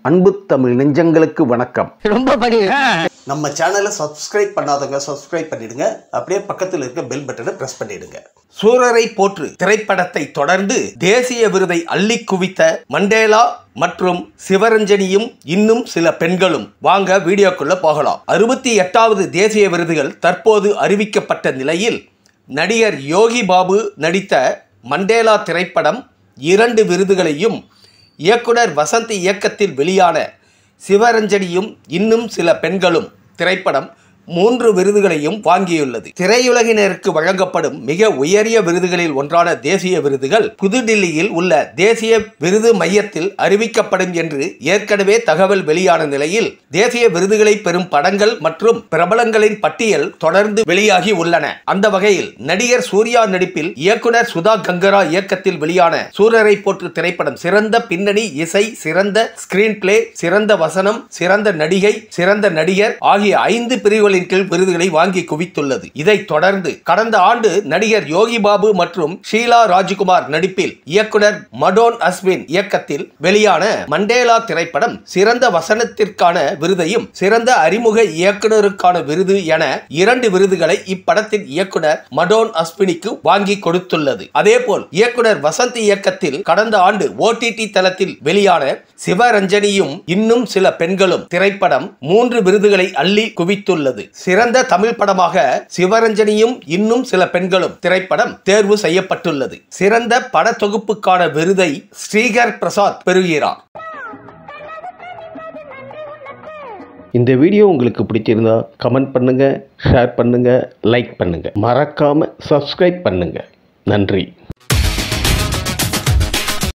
அன்பு தமிழ் நெஞ்சங்களுக்கு வணக்கம் ரொம்ப படி நம்ம சேனலை சப்ஸ்கிரைப் பண்ணாதவங்க சப்ஸ்கிரைப் பண்ணிடுங்க அப்படியே பக்கத்தில் இருக்க பெல் பட்டனை பிரஸ் பண்ணிடுங்க சூரரை போற்று திரைப்படத்தை தொடர்ந்து தேசிய விருதை அள்ளி குவித்த மண்டேலா மற்றும் சிவரஞ்சனியும் இன்னும் சில பெண்களும் வாங்க வீடியோக்குள்ள போகலாம் அறுபத்தி எட்டாவது தேசிய விருதுகள் தற்போது அறிவிக்கப்பட்ட நிலையில் நடிகர் யோகி பாபு நடித்த மண்டேலா திரைப்படம் இரண்டு விருதுகளையும் இயக்குனர் வசந்த் இயக்கத்தில் வெளியான சிவரஞ்சனியும் இன்னும் சில பெண்களும் திரைப்படம் மூன்று விருதுகளையும் வாங்கியுள்ளது திரையுலகினருக்கு வழங்கப்படும் மிக உயரிய விருதுகளில் ஒன்றான தேசிய விருதுகள் புதுடில்லியில் உள்ள தேசிய விருது மையத்தில் அறிவிக்கப்படும் என்று ஏற்கனவே தகவல் வெளியான நிலையில் தேசிய விருதுகளை பெறும் படங்கள் மற்றும் பிரபலங்களின் பட்டியல் தொடர்ந்து வெளியாகி உள்ளன அந்த வகையில் நடிகர் சூர்யா நடிப்பில் இயக்குனர் சுதா கங்கரா இயக்கத்தில் வெளியான சூரரை போற்று திரைப்படம் சிறந்த பின்னணி இசை சிறந்த ஸ்கிரீன் பிளே சிறந்த வசனம் சிறந்த நடிகை சிறந்த நடிகர் ஆகிய ஐந்து பிரிவுகளின் கீழ் விருதுகளை வாங்கி குவித்துள்ளது இதைத் தொடர்ந்து கடந்த ஆண்டு நடிகர் யோகி பாபு மற்றும் ஷீலா ராஜ்குமார் நடிப்பில் இயக்குனர் மடோன் அஸ்வின் இயக்கத்தில் வெளியான மண்டேலா திரைப்படம் சிறந்த வசனத்திற்கான விருதையும் சிறந்த அறிமுக இயக்குனருக்கான விருது என இரண்டு விருதுகளை இப்படத்தின் இயக்குனர் மடோன் அஸ்வினிக்கு வாங்கி கொடுத்துள்ளது அதேபோல் இயக்குனர் வசந்த் இயக்கத்தில் கடந்த ஆண்டு ஓடிடி தளத்தில் வெளியான சிவரஞ்சனியும் இன்னும் சில பெண்களும் திரைப்படம் மூன்று விருதுகளை அள்ளி குவித்துள்ளது சிறந்த தமிழ் படமாக சிவரஞ்சனியும் இன்னும் சில பெண்களும் திரைப்படம் தேர்வு செய்யப்பட்டுள்ளது சிறந்த பட தொகுப்புக்கான விருதை ஸ்ரீகர் பிரசாத் பெறுகிறார் இந்த வீடியோ உங்களுக்கு பிடிச்சிருந்தா கமெண்ட் பண்ணுங்க ஷேர் பண்ணுங்க லைக் பண்ணுங்க மறக்காம சப்ஸ்கிரைப் பண்ணுங்க நன்றி